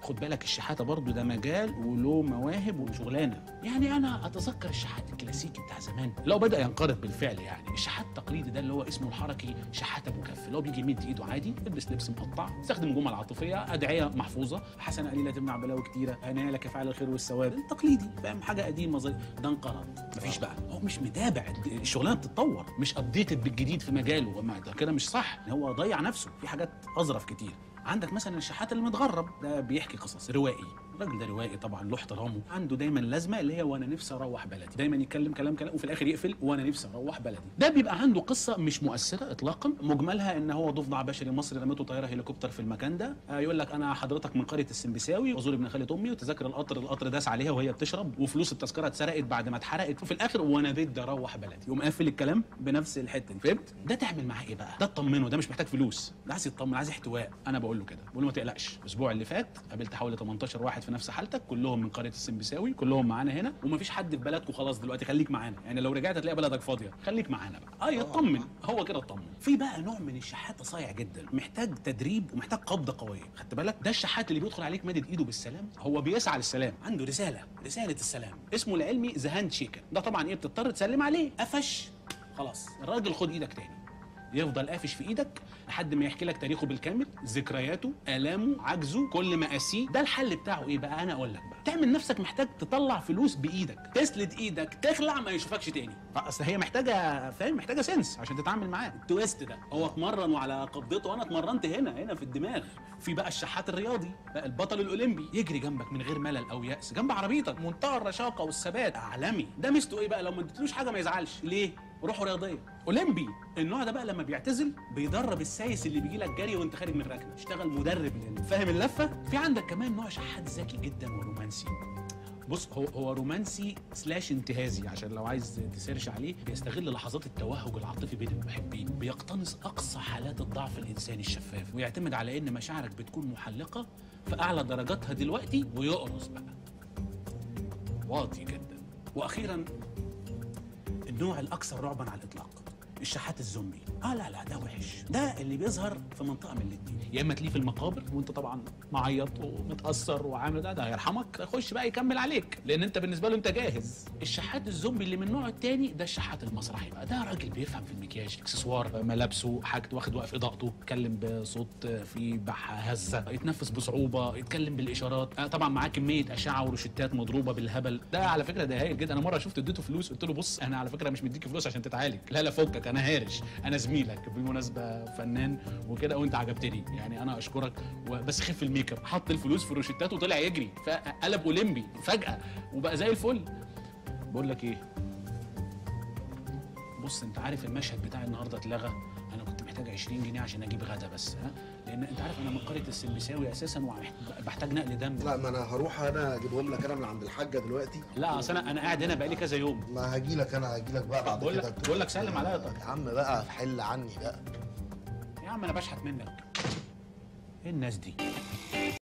خد بالك الشحاته برضو ده مجال وله مواهب وشغلانه يعني انا اتذكر الشحات الكلاسيكي بتاع زمان لو بدا ينقرض بالفعل يعني الشحات التقليدي ده اللي هو اسمه الحركي شحات ابو كف اللي هو بيجي يمد ايده عادي يلبس لبس مقطع يستخدم جمل عاطفيه ادعيه محفوظه حسنه قليله تمنع بلاوي كتيره انا لك فعل الخير والثواب التقليدي فاهم حاجه قديمه زي ده انقرض مفيش بقى هو مش متابع الشغلانه بتتطور مش ابديتد بالجديد في مجاله ما ده كده مش صح هو ضيع نفسه في حاجات اظرف كتير عندك مثلا الشحات اللي متغرب ده بيحكي قصص روائي الراجل ده روائي طبعا له احترامه عنده دايما لازمه اللي هي وانا نفسي اروح بلدي دايما يتكلم كلام كلام وفي الاخر يقفل وانا نفسي اروح بلدي ده بيبقى عنده قصه مش مؤثره اطلاقا مجملها ان هو ضفدع بشري مصري رميته طياره هليكوبتر في المكان ده آه يقول لك انا حضرتك من قريه السمبساوي وزور ابن خاله امي وتذاكر القطر القطر داس عليها وهي بتشرب وفلوس التذكره اتسرقت بعد ما اتحرقت وفي الاخر وانا بدي اروح بلدي يقوم قافل الكلام بنفس الحته دي فهمت ده تعمل معاه ايه بقى ده تطمنه ده مش محتاج فلوس ده عايز يطمن عايز احتواء انا بقول له كده بقول له ما تقلقش الاسبوع اللي فات قابلت حوالي 18 واحد في نفس حالتك كلهم من قريه السمبساوي كلهم معانا هنا ومفيش حد في بلدكم خلاص دلوقتي خليك معانا يعني لو رجعت هتلاقي بلدك فاضيه خليك معانا بقى اه يطمن هو كده اطمن في بقى نوع من الشحات صايع جدا محتاج تدريب ومحتاج قبضه قويه خدت بالك ده الشحات اللي بيدخل عليك مادد ايده بالسلام هو بيسعى للسلام عنده رساله رساله السلام اسمه العلمي ذا هاند شيكر ده طبعا ايه بتضطر تسلم عليه قفش خلاص الراجل خد ايدك تاني يفضل قافش في ايدك لحد ما يحكي لك تاريخه بالكامل ذكرياته الامه عجزه كل مقاسيه ده الحل بتاعه ايه بقى انا اقول لك بقى تعمل نفسك محتاج تطلع فلوس بايدك تسلد ايدك تخلع ما يشوفكش تاني اصل هي محتاجه فاهم محتاجه سنس عشان تتعامل معاه التويست ده هو اتمرن وعلى قبضته وانا اتمرنت هنا هنا في الدماغ في بقى الشحات الرياضي بقى البطل الاولمبي يجري جنبك من غير ملل او ياس جنب عربيتك منتهى الرشاقه والثبات عالمي ده ميزته ايه بقى لو ما اديتلوش حاجه ما يزعلش ليه روحه رياضيه اولمبي النوع ده بقى لما بيعتزل بيدرب السايس اللي بيجي لك جري وانت خارج من الركنه اشتغل مدرب لل- فاهم اللفه في عندك كمان نوع شحات ذكي جدا ورومانسي بص هو هو رومانسي سلاش انتهازي عشان لو عايز تسيرش عليه بيستغل لحظات التوهج العاطفي بين المحبين بيقتنص اقصى حالات الضعف الانساني الشفاف ويعتمد على ان مشاعرك بتكون محلقه في اعلى درجاتها دلوقتي ويقرص بقى واطي جدا واخيرا النوع الاكثر رعبا على الاطلاق الشحات الزومبي اه لا لا ده وحش ده اللي بيظهر في منطقه من الاثنين يا اما تلاقيه في المقابر وانت طبعا معيط ومتاثر وعامل ده ده هيرحمك خش بقى يكمل عليك لان انت بالنسبه له انت جاهز الشحات الزومبي اللي من النوع الثاني ده الشحات المسرحي بقى ده راجل بيفهم في المكياج اكسسوار ملابسه حاجته واخد وقف اضاءته يتكلم بصوت فيه بحه هزه يتنفس بصعوبه يتكلم بالاشارات آه طبعا معاه كميه اشعه وروشتات مضروبه بالهبل ده على فكره ده هايل جدا انا مره شفت اديته فلوس قلت له بص انا على فكره مش مديك فلوس عشان تتعالج لا لا فكك انا هارش انا زميلك بالمناسبه فنان وكده وانت عجبتني يعني انا اشكرك و- بس خف الميك اب حط الفلوس في الروشتات وطلع يجري فقلب اولمبي فجاه وبقى زي الفل بقول لك ايه بص انت عارف المشهد بتاع النهارده اتلغى انا كنت محتاج 20 جنيه عشان اجيب غدا بس ها لان انت عارف انا من قريه السمبساوي اساسا وبحتاج نقل دم لا ما انا هروح انا اجيبهم لك انا من عند الحاجه دلوقتي لا اصل انا انا قاعد هنا بقالي كذا يوم ما هاجي لك انا هاجي لك بقى بعد بقول كده لك- بقول لك سلم عليا طيب. يا عم بقى حل عني بقى يا عم انا بشحت منك ايه الناس دي